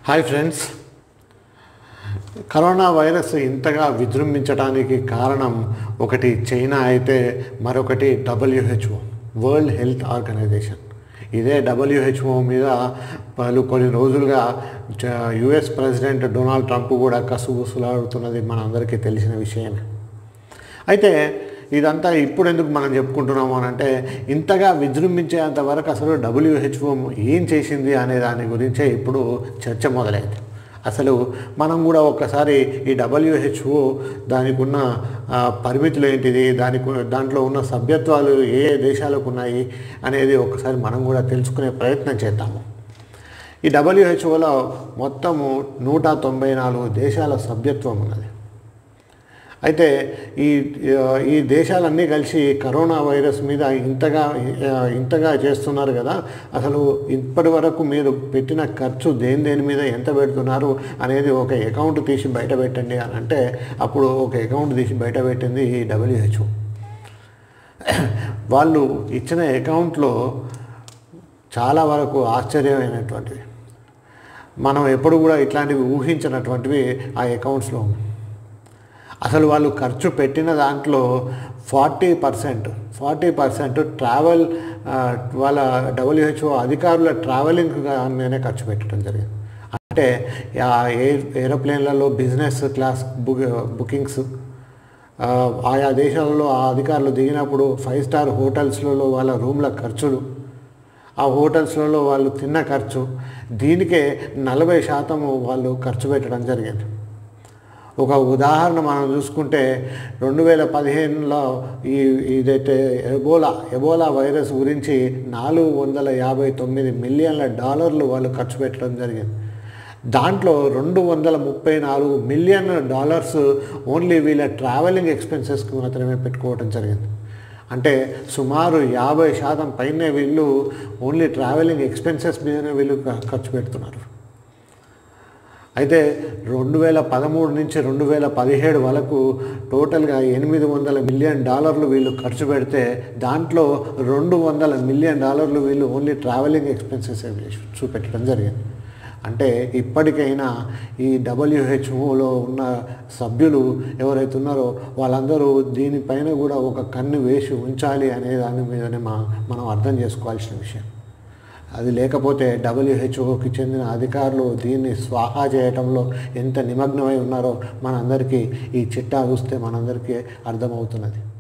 hi friends corona virus ఇంతగా విజృంభించడానికి కారణం ఒకటి చైనా అయితే మరొకటి డబ్ల్యూహెచ్ఓ వరల్డ్ హెల్త్ ఆర్గనైజేషన్ ఇదే డబ్ల్యూహెచ్ఓ మీద వాళ్ళు కొన్ని రోజులుగా యుఎస్ ప్రెసిడెంట్ డొనాల్డ్ ట్రంప్ కూడా కసుగుసులాడుతున్నది మనందరికీ తెలిసిన విషయమే అయితే ఇదంతా ఇప్పుడు ఎందుకు మనం చెప్పుకుంటున్నాము అని అంటే ఇంతగా విజృంభించేంత వరకు అసలు డబ్ల్యూహెచ్ఓ ఏం చేసింది అనే దాని గురించే ఇప్పుడు చర్చ మొదలైంది అసలు మనం కూడా ఒక్కసారి ఈ డబ్ల్యూహెచ్ఓ దానికి ఉన్న ఆ, పరిమితులు ఏంటిది దానికి దాంట్లో ఉన్న సభ్యత్వాలు ఏ ఏ దేశాలకు ఉన్నాయి అనేది ఒకసారి మనం కూడా తెలుసుకునే ప్రయత్నం చేద్దాము ఈ డబ్ల్యూహెచ్ఓలో మొత్తము నూట తొంభై నాలుగు దేశాల సభ్యత్వం ఉన్నది అయితే ఈ ఈ దేశాలన్నీ కలిసి కరోనా వైరస్ మీద ఇంతగా ఇంతగా చేస్తున్నారు కదా అసలు ఇప్పటి వరకు మీరు పెట్టిన ఖర్చు దేని దేని మీద ఎంత పెడుతున్నారు అనేది ఒక అకౌంట్ తీసి బయట పెట్టండి అని అంటే అప్పుడు ఒక అకౌంట్ తీసి బయట పెట్టింది ఈ డబ్ల్యూహెచ్ఓ వాళ్ళు ఇచ్చిన అకౌంట్లో చాలా వరకు ఆశ్చర్యమైనటువంటివి మనం ఎప్పుడు కూడా ఇట్లాంటివి ఊహించినటువంటివి ఆ అకౌంట్స్లో ఉన్నాయి అసలు వాళ్ళు ఖర్చు పెట్టిన దాంట్లో forty percent forty percent travel ఆ, వాళ్ళ డబ్ల్యూహెచ్ఓ అధికారుల ట్రావెలింగ్ మీదనే ఖర్చు పెట్టడం జరిగింది అంటే ఆ ఎయిర్ ఏరోప్లేన్లలో బిజినెస్ క్లాస్ బుక్ బుకింగ్స్ ఆ, ఆయా దేశాలలో ఆ అధికారులు దిగినప్పుడు ఫైవ్ స్టార్ హోటల్స్లలో వాళ్ళ రూమ్ల ఖర్చులు ఆ హోటల్స్లలో వాళ్ళు తిన్న ఖర్చు దీనికే నలభై శాతము వాళ్ళు ఖర్చు పెట్టడం జరిగింది ఒక ఉదాహరణ మనం చూసుకుంటే రెండు వేల పదిహేనులో ఈ ఇదైతే ఎబోలా ఎబోలా వైరస్ గురించి నాలుగు వందల యాభై తొమ్మిది మిలియన్ల డాలర్లు వాళ్ళు ఖర్చు పెట్టడం జరిగింది దాంట్లో రెండు వందల ముప్పై నాలుగు మిలియన్ డాలర్స్ ఓన్లీ వీళ్ళ ట్రావెలింగ్ ఎక్స్పెన్సెస్కి మాత్రమే పెట్టుకోవడం జరిగింది అంటే సుమారు యాభై శాతం పైనే వీళ్ళు ఓన్లీ ట్రావెలింగ్ ఎక్స్పెన్సెస్ మీదనే వీళ్ళు ఖ- ఖర్చు పెడుతున్నారు అయితే రెండు వేల పదమూడు నుంచి రెండు వేల పదిహేడు వరకు టోటల్గా ఎనిమిది వందల మిలియన్ డాలర్లు వీళ్ళు ఖర్చు పెడితే దాంట్లో రెండు వందల మిలియన్ డాలర్లు వీళ్ళు ఓన్లీ ట్రావెలింగ్ ఎక్స్పెన్సెస్ చూపెట్టడం జరిగింది అంటే ఇప్పటికైనా ఈ డబ్ల్యూహెచ్ఓలో ఉన్న సభ్యులు ఎవరైతే ఉన్నారో వాళ్ళందరూ దీనిపైన కూడా ఒక కన్ను వేసి ఉంచాలి అనే దాని మీదనే మా మనం అర్థం చేసుకోవాల్సిన విషయం అది లేకపోతే డబ్ల్యూహెచ్ఓకి చెందిన అధికారులు దీన్ని స్వాహా చేయటంలో ఎంత నిమగ్నమై ఉన్నారో మనందరికీ ఈ చిట్టా చూస్తే మనందరికీ అర్థమవుతున్నది